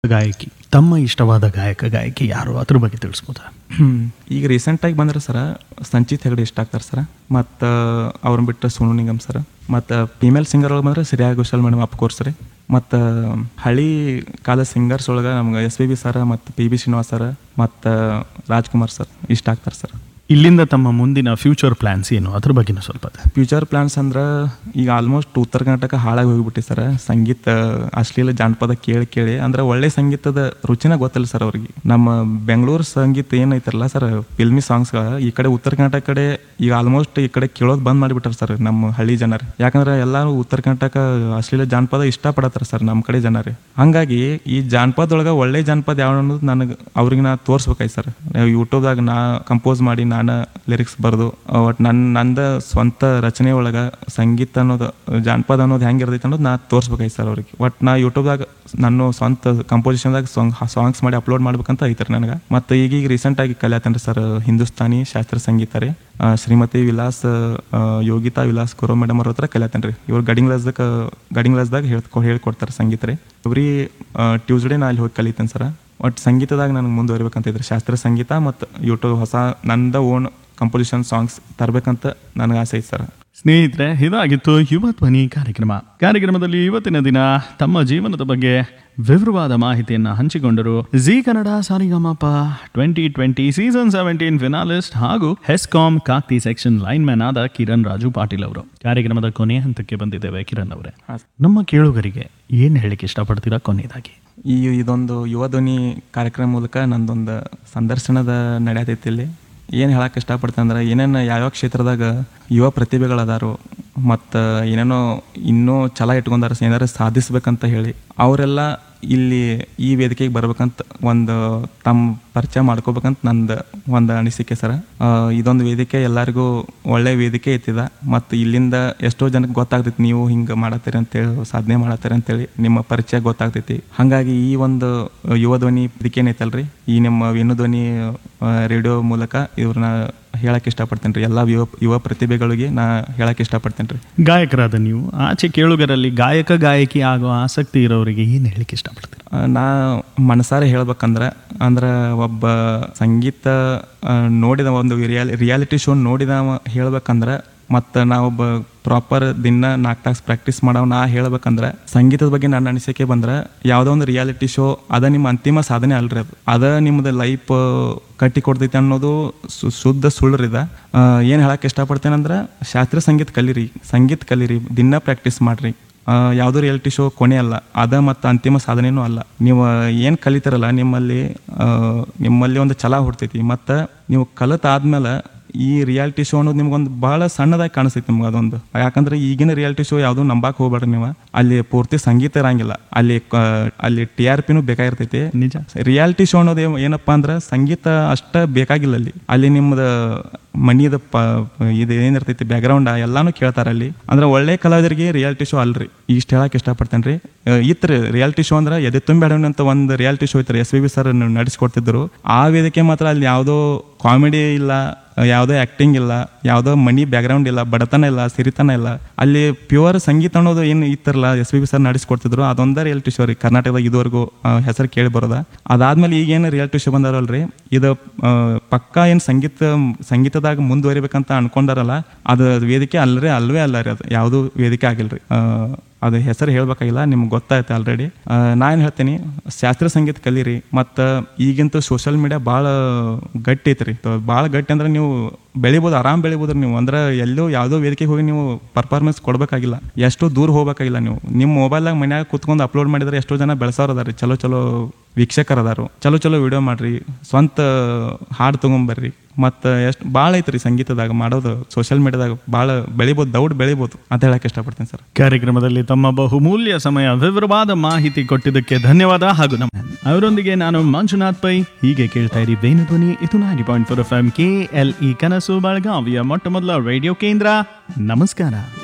ಗಾಯಕಿ ತಮ್ಮ ಇಷ್ಟವಾದ ಗಾಯಕ ಗಾಯಕಿ ಯಾರು ಅದ್ರ ಬಗ್ಗೆ ತಿಳಿಸ್ಬೋದಾ ಹ್ಮ್. ಈಗ ರೀಸೆಂಟಾಗಿ ಬಂದ್ರೆ ಸರ ಸಂಚಿತ್ ಹೆಗಡೆ ಇಷ್ಟ ಆಗ್ತಾರೆ ಸರ ಮತ್ತು ಅವ್ರನ್ನ ಬಿಟ್ಟು ಸೋನು ನಿಗಮ್ ಸರ್ ಮತ್ತು ಫೀಮೇಲ್ ಸಿಂಗರ್ ಒಳಗೆ ಬಂದ್ರೆ ಶ್ರೇಯಾ ಘೋಷಾಲ್ ಮೇಡಮ್ ಅಫ್ಕೋರ್ಸ್ ರೀ ಮತ್ತು ಹಳಿ ಕಾಲ ಸಿಂಗರ್ಸ್ ಒಳಗೆ ನಮ್ಗೆ ಎಸ್ ಪಿ ಬಿ ಸರ ಮತ್ತು ಪಿ ಬಿ ಶ್ರೀನಿವಾಸ್ ಸರ್ ಮತ್ತು ರಾಜ್ಕುಮಾರ್ ಸರ್ ಇಷ್ಟ ಆಗ್ತಾರೆ ಸರ್ ಇಲ್ಲಿಂದ ತಮ್ಮ ಮುಂದಿನ ಫ್ಯೂಚರ್ ಪ್ಲಾನ್ಸ್ ಏನು ಅದ್ರ ಬಗ್ಗೆನೂ ಸ್ವಲ್ಪ ಫ್ಯೂಚರ್ ಪ್ಲಾನ್ಸ್ ಅಂದ್ರೆ ಈಗ ಆಲ್ಮೋಸ್ಟ್ ಉತ್ತರ ಕರ್ನಾಟಕ ಹಾಳಾಗಿ ಹೋಗ್ಬಿಟ್ಟು ಸರ್ ಸಂಗೀತ ಅಶ್ಲೀಲ ಜಾನಪದ ಕೇಳಿ ಕೇಳಿ ಅಂದ್ರೆ ಒಳ್ಳೆ ಸಂಗೀತದ ರುಚಿನ ಗೊತ್ತಿಲ್ಲ ಸರ್ ಅವ್ರಿಗೆ ನಮ್ಮ ಬೆಂಗಳೂರು ಸಂಗೀತ ಏನೈತಲ್ಲ ಸರ್ ಫಿಲ್ಮಿ ಸಾಂಗ್ಸ್ಗಳ ಈ ಕಡೆ ಉತ್ತರ ಕರ್ನಾಟಕ ಕಡೆ ಈಗ ಆಲ್ಮೋಸ್ಟ್ ಈ ಕಡೆ ಕೇಳೋದು ಬಂದ್ ಮಾಡಿಬಿಟ್ಟಾರೆ ಸರ್ ನಮ್ಮ ಹಳ್ಳಿ ಜನರು ಯಾಕಂದ್ರೆ ಎಲ್ಲರೂ ಉತ್ತರ ಕರ್ನಾಟಕ ಅಶ್ಲೀಲ ಜಾನಪದ ಇಷ್ಟಪಡತ್ತಾರ ಸರ್ ನಮ್ಮ ಕಡೆ ಜನರೇ ಹಂಗಾಗಿ ಈ ಜಾನಪದೊಳಗೆ ಒಳ್ಳೆ ಜಾನಪದ ಯಾವ ಅನ್ನೋದು ನನಗೆ ಅವ್ರಿಗೆ ನಾ ತೋರಿಸ್ಬೇಕಾಯ್ತು ಸರ್ ಯೂಟ್ಯೂಬ್ದಾಗ ನಾ ಕಂಪೋಸ್ ಮಾಡಿ ನಾನು ಲಿರಿಕ್ಸ್ ಬರೆದು ಒಟ್ಟು ನನ್ನ ನಂದ ಸ್ವಂತ ರಚನೆ ಒಳಗೆ ಸಂಗೀತ ಅನ್ನೋದು ಜಾನಪದ ಅನ್ನೋದು ಹೆಂಗೆ ಇರ್ತೈತೆ ಅನ್ನೋದು ನಾ ತೋರಿಸ್ಬೇಕಾಯ್ತು ಸರ್ ಅವ್ರಿಗೆ ಒಟ್ಟು ನಾ ಯೂಟ್ಯೂಬ್ದಾಗ ನಾನು ಸ್ವಂತ ಕಂಪೋಸಿಷನ್ದಾಗ ಸಾಂಗ್ ಸಾಂಗ್ಸ್ ಮಾಡಿ ಅಪ್ಲೋಡ್ ಮಾಡ್ಬೇಕಂತ ಐತ್ರಿ ನನಗೆ ಮತ್ತು ಈಗೀಗ ರೀಸೆಂಟಾಗಿ ಕಲಿಯತ್ತೇನೆ ರೀ ಸರ್ ಹಿಂದೂಸ್ತಾನಿ ಶಾಸ್ತ್ರೀಯ ಸಂಗೀತ ರೀ ಆ, ಶ್ರೀಮತಿ ವಿಲಾಸ್ ಆ, ಯೋಗಿತಾ ವಿಲಾಸ್ ಕುರೋ ಮೇಡಮ್ ಅವ್ರ ಹತ್ರ ಕಲಿಯತ್ತೇನೆ ರೀ ಇವ್ರು ಗಡಿಂಗ್ ಲಾಸ್ದಾಗ ಗಡಿಂಗ್ ಲಾಸ್ದಾಗ ಹೇಳ್ಕೊ ಹೇಳ್ಕೊಡ್ತಾರೆ ಸಂಗೀತ ರೀ ಎವ್ರಿ ಟ್ಯೂಸ್ಡೇ ನಾ ಅಲ್ಲಿ ಹೋಗಿ ಕಲಿತೇನೆ ಸರ್ ಒಟ್ಟು ಸಂಗೀತದಾಗ ನನಗೆ ಮುಂದುವರಿಬೇಕಂತ ಇದ್ರಿ ಶಾಸ್ತ್ರೀಯ ಸಂಗೀತ ಮತ್ತು ಯೂಟ್ಯೂಬ್ ಹೊಸ ನಂದ ಓನ್ ಕಂಪೋಸಿಷನ್ ಸಾಂಗ್ಸ್ ತರಬೇಕಂತ ನನಗೆ ಆಸೆ ಐತೆ ಸರ್ ಸ್ನೇಹಿತರೆ ಇದಾಗಿತ್ತು ಯುವ ಧ್ವನಿ ಕಾರ್ಯಕ್ರಮ ಕಾರ್ಯಕ್ರಮದಲ್ಲಿ ಇವತ್ತಿನ ದಿನ ತಮ್ಮ ಜೀವನದ ಬಗ್ಗೆ ವಿವರವಾದ ಮಾಹಿತಿಯನ್ನು ಹಂಚಿಕೊಂಡರು Zee Kannada Sarigamapa twenty twenty season seventeen finalist ಹಾಗೂ HESCOM Kakti section lineman ಆದ ಕಿರಣ್ ರಾಜು ಪಾಟೀಲ್ ಅವರು ಕಾರ್ಯಕ್ರಮದ ಕೊನೆಯ ಹಂತಕ್ಕೆ ಬಂದಿದ್ದೇವೆ ಕಿರಣ್ ಅವರೇ ಹಾಂ ನಮ್ಮ ಕೇಳುಗರಿಗೆ ಏನು ಹೇಳಿಕ್ಕೆ ಇಷ್ಟಪಡ್ತೀರಾ ಕೊನೆಯದಾಗಿ ಈ ಇದೊಂದು ಯುವ ಧ್ವನಿ ಕಾರ್ಯಕ್ರಮ ಮೂಲಕ ನಂದೊಂದು ಸಂದರ್ಶನದ ನಡೆಯತೈತಿ ಇಲ್ಲಿ ಏನು ಹೇಳಕ್ಕೆ ಇಷ್ಟಪಡ್ತೇನೆ ಅಂದ್ರೆ ಏನೇನು ಯಾವ್ಯಾವ ಕ್ಷೇತ್ರದಾಗ ಯುವ ಪ್ರತಿಭೆಗಳದಾರು ಮತ್ತು ಏನೇನೋ ಇನ್ನೂ ಛಲ ಇಟ್ಕೊಂಡಾರ ಏನಾರು ಸಾಧಿಸ್ಬೇಕಂತ ಹೇಳಿ ಅವರೆಲ್ಲ ಇಲ್ಲಿ ಈ ವೇದಿಕೆಗೆ ಬರ್ಬೇಕಂತ ಒಂದು ತಮ್ಮ ಪರಿಚಯ ಮಾಡ್ಕೋಬೇಕಂತ ನಂದು ಒಂದು ಅನಿಸಿಕೆ ಸರ ಆ, ಇದೊಂದು ವೇದಿಕೆ ಎಲ್ಲರಿಗೂ ಒಳ್ಳೆ ವೇದಿಕೆ ಐತಿದ ಮತ್ತು ಇಲ್ಲಿಂದ ಎಷ್ಟೋ ಜನಕ್ಕೆ ಗೊತ್ತಾಗ್ತೈತಿ ನೀವು ಹಿಂಗೆ ಮಾಡತ್ತೀರಿ ಅಂತೇಳಿ ಸಾಧನೆ ಮಾಡತ್ತೀರಿ ಅಂತೇಳಿ ನಿಮ್ಮ ಪರಿಚಯ ಗೊತ್ತಾಗ್ತೈತಿ ಹಾಗಾಗಿ ಈ ಒಂದು ಯುವ ಧ್ವನಿ ವೇದಿಕೆ ಏನೈತಲ್ರಿ ಈ ನಿಮ್ಮ ವೇಣು ಧ್ವನಿ ರೇಡಿಯೋ ಮೂಲಕ ಇವ್ರನ್ನ ಹೇಳಕ್ಕೆ ಇಷ್ಟಪಡ್ತೇನೆ ರೀ ಎಲ್ಲ ಯುವ ಯುವ ಪ್ರತಿಭೆಗಳಿಗೆ ನಾ ಹೇಳಕ್ಕೆ ಇಷ್ಟಪಡ್ತೇನೆ ರೀ ಗಾಯಕರಾದ ನೀವು ಆಚೆ ಕೇಳುಗರಲ್ಲಿ ಗಾಯಕ ಗಾಯಕಿ ಆಗೋ ಆಸಕ್ತಿ ಇರೋರಿಗೆ ಏನು ಹೇಳಿಕ್ಕೆ ಇಷ್ಟಪಡ್ತೀರಾ ಆ, ನಾ ಮನಸಾರೆ ಹೇಳ್ಬೇಕಂದ್ರೆ ಅಂದ್ರೆ ಒಬ್ಬ ಸಂಗೀತ ಆ, ನೋಡಿದ ಒಂದು ರಿಯಾಲಿ ರಿಯಾಲಿಟಿ ಶೋ ನೋಡಿದವ ಹೇಳ್ಬೇಕಂದ್ರೆ ಮತ್ತು ನಾವೊಬ್ಬ ಪ್ರಾಪರ್ ದಿನ ನಾಲ್ಕು ತಾಸು ಪ್ರಾಕ್ಟೀಸ್ ಮಾಡೋ ನಾ ಹೇಳ್ಬೇಕಂದ್ರೆ ಸಂಗೀತದ ಬಗ್ಗೆ ನನ್ನ ಅನಿಸಿಕೆ ಬಂದ್ರೆ ಯಾವುದೋ ಒಂದು ರಿಯಾಲಿಟಿ ಶೋ ಅದ ನಿಮ್ಮ ಅಂತಿಮ ಸಾಧನೆ ಅಲ್ರಿ ಅದು ಅದ ನಿಮ್ಮದು ಲೈಫ್ ಕಟ್ಟಿ ಕೊಡ್ತೈತೆ ಅನ್ನೋದು ಸು- ಶುದ್ಧ ಸುಳ್ಳ್ರಿದ ಏನು ಹೇಳಕ್ಕೆ ಇಷ್ಟಪಡ್ತೇನೆ ಅಂದ್ರೆ ಶಾಸ್ತ್ರೀಯ ಸಂಗೀತ ಕಲೀರಿ ಸಂಗೀತ ಕಲೀರಿ ದಿನ ಪ್ರಾಕ್ಟೀಸ್ ಮಾಡ್ರಿ ಆ, ಯಾವುದೋ ರಿಯಾಲಿಟಿ ಶೋ ಕೊನೆ ಅಲ್ಲ ಅದ ಮತ್ತು ಅಂತಿಮ ಸಾಧನೆನೂ ಅಲ್ಲ ನೀವು ಏನು ಕಲಿತಾರಲ್ಲ ನಿಮ್ಮಲ್ಲಿ ಆ, ನಿಮ್ಮಲ್ಲಿ ಒಂದು ಛಲ ಹುಡ್ತೈತಿ ಮತ್ತು ನೀವು ಕಲಿತಾದ್ಮೇಲೆ ಈ ರಿಯಾಲಿಟಿ ಶೋ ಅನ್ನೋದು ನಿಮ್ಗೊಂದು ಭಾಳ ಸಣ್ಣದಾಗಿ ಕಾಣಿಸ್ತೈತಿ ನಿಮ್ಗೆ ಅದೊಂದು ಯಾಕಂದ್ರೆ ಈಗಿನ ರಿಯಾಲಿಟಿ ಶೋ ಯಾವುದೂ ನಂಬಕ್ಕೆ ಹೋಗ್ಬೇಡ್ರಿ ನೀವು ಅಲ್ಲಿ ಪೂರ್ತಿ ಸಂಗೀತ ಇರಂಗಿಲ್ಲ ಅಲ್ಲಿ ಕ- ಅಲ್ಲಿ ಟಿ ಆರ್ ಪಿನೂ ಬೇಕಾಗಿರ್ತೈತಿ ನಿಜ ರಿಯಾಲಿಟಿ ಶೋ ಅನ್ನೋದು ಏನ್- ಏನಪ್ಪಾ ಅಂದ್ರೆ ಸಂಗೀತ ಅಷ್ಟ ಬೇಕಾಗಿಲ್ಲ ಅಲ್ಲಿ ಅಲ್ಲಿ ನಿಮ್ದು ಮನಿದ ಪ ಇದು ಏನಿರ್ತೈತಿ ಬ್ಯಾಕ್ಗ್ರೌಂಡ್ ಎಲ್ಲಾನು ಕೇಳ್ತಾರ ಅಲ್ಲಿ ಅಂದ್ರೆ ಒಳ್ಳೆ ಕಲಾವಿದರಿಗೆ ರಿಯಾಲಿಟಿ ಶೋ ಅಲ್ರಿ ಇಷ್ಟು ಹೇಳಕ್ ಇಷ್ಟಪಡ್ತೇನೆ ರೀ ಇತ್ರಿ ರಿಯಾಲಿಟಿ ಶೋ ಅಂದ್ರೆ ಎದೆ ತುಂಬಿ ಅಂತ ಒಂದು ರಿಯಾಲಿಟಿ ಶೋ ಇತ್ತು ಎಸ್ ಬಿ ಬಿ ಸರ್ ನಡೆಸ್ಕೊಡ್ತಿದ್ರು ಆ ವೇದಿಕೆ ಮಾತ್ರ ಅಲ್ಲಿ ಯಾವುದೋ ಕಾಮಿಡಿ ಇಲ್ಲ ಯಾವುದೋ ಆ್ಯಕ್ಟಿಂಗ್ ಇಲ್ಲ ಯಾವುದೋ ಮನಿ ಬ್ಯಾಕ್ಗ್ರೌಂಡ್ ಇಲ್ಲ ಬಡತನ ಇಲ್ಲ ಸಿರಿತನ ಇಲ್ಲ ಅಲ್ಲಿ ಪ್ಯೂರ್ ಸಂಗೀತ ಅನ್ನೋದು ಏನು ಇತ್ತರಲ್ಲ ಎಸ್ ಪಿ ಬಿ ಸರ್ ನಡೆಸ್ಕೊಡ್ತಿದ್ರು ಅದೊಂದೇ ರಿಯಾಲಿಟಿ ಶೋ ರೀ ಕರ್ನಾಟಕದಾಗ ಇದುವರೆಗೂ ಹೆಸರು ಕೇಳಿ ಬರೋದ ಅದಾದ್ಮೇಲೆ ಈಗೇನು ರಿಯಾಲಿಟಿ ಶೋ ಬಂದಾರಲ್ರಿ ಇದು ಆ, ಪಕ್ಕಾ ಏನು ಸಂಗೀತ ಸಂಗೀತದಾಗ ಮುಂದುವರಿಬೇಕಂತ ಅನ್ಕೊಂಡಾರಲ್ಲ ಅದು ವೇದಿಕೆ ಅಲ್ರಿ ಅಲ್ವೇ ಅಲ್ಲ ರೀ ಅದು ಯಾವುದೂ ವೇದಿಕೆ ಆಗಿಲ್ರಿ ಆ, ಅದು ಹೆಸರು ಹೇಳ್ಬೇಕಾಗಿಲ್ಲ ನಿಮ್ಗೆ ಗೊತ್ತಾಯ್ತು ಆಲ್ರೆಡಿ ನಾ ಏನು ಹೇಳ್ತೀನಿ ಶಾಸ್ತ್ರೀಯ ಸಂಗೀತ ಕಲೀರಿ ಮತ್ತು ಈಗಿಂತೂ ಸೋಷಿಯಲ್ ಮೀಡಿಯಾ ಭಾಳ ಗಟ್ಟಿ ಐತ್ರಿ ಭಾಳ ಗಟ್ಟಿ ಅಂದ್ರೆ ನೀವು ಬೆಳಿಬೋದು ಆರಾಮ್ ಬೆಳಿಬೋದು ನೀವು ಅಂದ್ರೆ ಎಲ್ಲೋ ಯಾವುದೋ ವೇದಿಕೆಗೆ ಹೋಗಿ ನೀವು ಪರ್ಫಾರ್ಮೆನ್ಸ್ ಕೊಡಬೇಕಾಗಿಲ್ಲ ಎಷ್ಟೋ ದೂರ ಹೋಗ್ಬೇಕಾಗಿಲ್ಲ ನೀವು ನಿಮ್ಮ ಮೊಬೈಲ್ದಾಗ ಮನ್ಯಾಗ ಕುತ್ಕೊಂಡು ಅಪ್ಲೋಡ್ ಮಾಡಿದ್ರೆ ಎಷ್ಟೋ ಜನ ಬೆಳೆಸೋರು ಅದಾರಿ ಚಲೋ ಚಲೋ ವೀಕ್ಷಕರು ಅದಾರು ಚಲೋ ಚಲೋ ವಿಡಿಯೋ ಮಾಡ್ರಿ ಸ್ವಂತ ಹಾಡು ತೊಗೊಂಬರ್ರಿ ಮತ್ತು ಎಷ್ಟು ಭಾಳ ಐತ್ರಿ ಸಂಗೀತದಾಗ ಮಾಡೋದು ಸೋಷಿಯಲ್ ಮೀಡಿಯಾದಾಗ ಭಾಳ ಬೆಳಿಬೋದು ದೌಡ್ ಬೆಳಿಬೋದು ಅಂತ ಹೇಳಕ್ಕೆ ಇಷ್ಟಪಡ್ತೀನಿ ಸರ್ ಕಾರ್ಯಕ್ರಮದಲ್ಲಿ ತಮ್ಮ ಬಹುಮೂಲ್ಯ ಸಮಯ ವಿವರವಾದ ಮಾಹಿತಿ ಕೊಟ್ಟಿದ್ದಕ್ಕೆ ಧನ್ಯವಾದ ಹಾಗೂ ನಮ್ಮ ಅವರೊಂದಿಗೆ ನಾನು ಮಂಜುನಾಥ್ ಪೈ ಹೀಗೆ ಕೇಳ್ತಾ ಇರಿ ವೇಣು ಧ್ವನಿ ಇದು ninety point four F M K L E ಕನಸು ಬೆಳಗಾವಿಯ ಮೊಟ್ಟ ಮೊದಲ ರೇಡಿಯೋ ಕೇಂದ್ರ ನಮಸ್ಕಾರ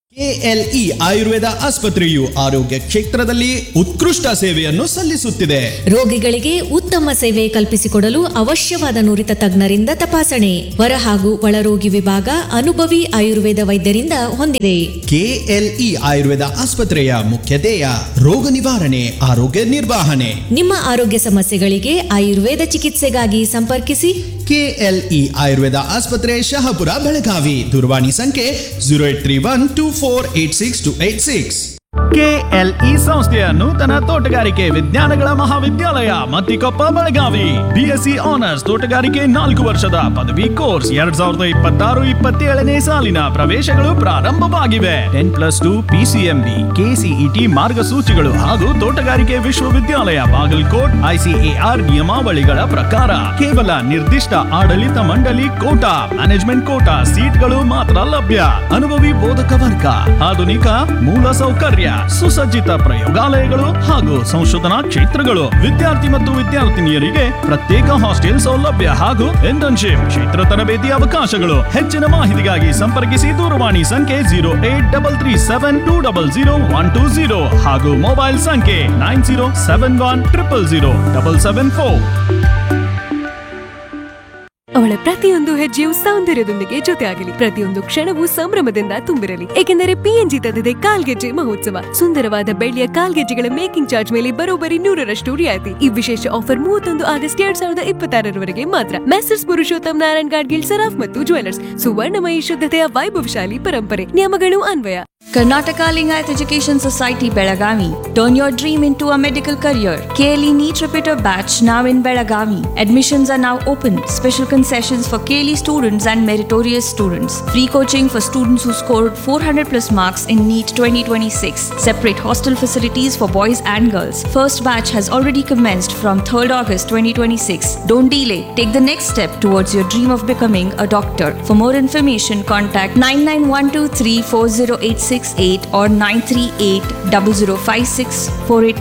ಕೆಎಲ್ಇ ಆಯುರ್ವೇದ ಆಸ್ಪತ್ರೆಯು ಆರೋಗ್ಯ ಕ್ಷೇತ್ರದಲ್ಲಿ ಉತ್ಕೃಷ್ಟ ಸೇವೆಯನ್ನು ಸಲ್ಲಿಸುತ್ತಿದೆ ರೋಗಿಗಳಿಗೆ ಉತ್ತಮ ಸೇವೆ ಕಲ್ಪಿಸಿಕೊಡಲು ಅವಶ್ಯವಾದ ನುರಿತ ತಜ್ಞರಿಂದ ತಪಾಸಣೆ ಹೊರ ಹಾಗೂ ಒಳರೋಗಿ ವಿಭಾಗ ಅನುಭವಿ ಆಯುರ್ವೇದ ವೈದ್ಯರಿಂದ ಹೊಂದಿದೆ ಕೆಎಲ್ಇ ಆಯುರ್ವೇದ ಆಸ್ಪತ್ರೆಯ ಮುಖ್ಯ ಧ್ಯೇಯ ರೋಗ ನಿವಾರಣೆ ಆರೋಗ್ಯ ನಿರ್ವಹಣೆ ನಿಮ್ಮ ಆರೋಗ್ಯ ಸಮಸ್ಯೆಗಳಿಗೆ ಆಯುರ್ವೇದ ಚಿಕಿತ್ಸೆಗಾಗಿ ಸಂಪರ್ಕಿಸಿ ಕೆಎಲ್ಇ ಆಯುರ್ವೇದ ಆಸ್ಪತ್ರೆ ಶಹಾಪುರ ಬೆಳಗಾವಿ ದೂರವಾಣಿ ಸಂಖ್ಯೆ zero eight three one two four eight six two eight six KLE ಸಂಸ್ಥೆಯ ನೂತನ ತೋಟಗಾರಿಕೆ ವಿಜ್ಞಾನಗಳ ಮಹಾವಿದ್ಯಾಲಯ ಮತ್ತಿಕೊಪ್ಪ ಬೆಳಗಾವಿ ಬಿಎಸ್ಸಿ ಆನರ್ಸ್ ತೋಟಗಾರಿಕೆ ನಾಲ್ಕು ವರ್ಷದ ಪದವಿ ಕೋರ್ಸ್ ಎರಡ್ ಸಾವಿರದ ಇಪ್ಪತ್ತಾರು ಇಪ್ಪತ್ತೇಳನೇ ಸಾಲಿನ ಪ್ರವೇಶಗಳು ಪ್ರಾರಂಭವಾಗಿವೆ ten plus two PCMB KCET ಮಾರ್ಗಸೂಚಿಗಳು ಹಾಗೂ ತೋಟಗಾರಿಕೆ ವಿಶ್ವವಿದ್ಯಾಲಯ ಬಾಗಲಕೋಟ್ ಐಸಿಎಆರ್ ನಿಯಮಾವಳಿಗಳ ಪ್ರಕಾರ ಕೇವಲ ನಿರ್ದಿಷ್ಟ ಆಡಳಿತ ಮಂಡಳಿ ಕೋಟಾ ಮ್ಯಾನೇಜ್ಮೆಂಟ್ ಕೋಟಾ ಸೀಟ್ಗಳು ಮಾತ್ರ ಲಭ್ಯ ಅನುಭವಿ ಬೋಧಕ ವರ್ಗ ಆಧುನಿಕ ಮೂಲ ಸೌಕರ್ಯ ಸುಸಜ್ಜಿತ ಪ್ರಯೋಗಾಲಯಗಳು ಹಾಗೂ ಸಂಶೋಧನಾ ಕ್ಷೇತ್ರಗಳು ವಿದ್ಯಾರ್ಥಿ ಮತ್ತು ವಿದ್ಯಾರ್ಥಿನಿಯರಿಗೆ ಪ್ರತ್ಯೇಕ ಹಾಸ್ಟೆಲ್ ಸೌಲಭ್ಯ ಹಾಗೂ ಇಂಟರ್ನ್ಶಿಪ್ ಕ್ಷೇತ್ರ ತರಬೇತಿ ಅವಕಾಶಗಳು ಹೆಚ್ಚಿನ ಮಾಹಿತಿಗಾಗಿ ಸಂಪರ್ಕಿಸಿ ದೂರವಾಣಿ ಸಂಖ್ಯೆ zero eight double three seven two double zero one two zero ಹಾಗೂ ಮೊಬೈಲ್ ಸಂಖ್ಯೆ nine zero seven one triple zero double seven four ಅವಳ ಪ್ರತಿಯೊಂದು ಹೆಜ್ಜೆಯು ಸೌಂದರ್ಯದೊಂದಿಗೆ ಜೊತೆಯಾಗಲಿ ಪ್ರತಿಯೊಂದು ಕ್ಷಣವೂ ಸಂಭ್ರಮದಿಂದ ತುಂಬಿರಲಿ ಏಕೆಂದರೆ ಪಿಎನ್ಜಿ ತಂದಿದೆ ಕಾಲ್ಗೆಜ್ಜೆ ಮಹೋತ್ಸವ ಸುಂದರವಾದ ಬೆಳ್ಳಿಯ ಕಾಲ್ಗೆಜ್ಜೆಗಳ ಮೇಕಿಂಗ್ ಚಾರ್ಜ್ ಮೇಲೆ ಬರೋಬ್ಬರಿ ನೂರರಷ್ಟು ರಿಯಾಯಿತಿ ಈ ವಿಶೇಷ ಆಫರ್ ಮೂವತ್ತೊಂದು ಆಗಸ್ಟ್ ಎರಡ್ ಸಾವಿರದ ಇಪ್ಪತ್ತಾರರವರೆಗೆ ಮಾತ್ರ ಮೆಸರ್ಸ್ ಪುರುಷೋತ್ತಮ್ ನಾರಾಯಣ್ ಗಾಡ್ಗಿಲ್ ಸರಾಫ್ ಮತ್ತು ಜ್ಯುವೆಲರ್ಸ್ ಸುವರ್ಣಮಯಿ ಶುದ್ಧತೆಯ ವೈಭವಶಾಲಿ ಪರಂಪರೆ ನಿಯಮಗಳು ಅನ್ವಯ Karnataka Lingayat Education Society Belagavi. Turn your dream into a medical career. KLE NEET Repeater Batch now in Belagavi. Admissions are now open. Special concessions for KLE students and meritorious students. Free coaching for students who scored 400 plus marks in NEET 2026. Separate hostel facilities for boys and girls. First batch has already commenced from 3rd August 2026. Don't delay. Take the next step towards your dream of becoming a doctor. For more information, contact 99123 4086 or 938 0056 48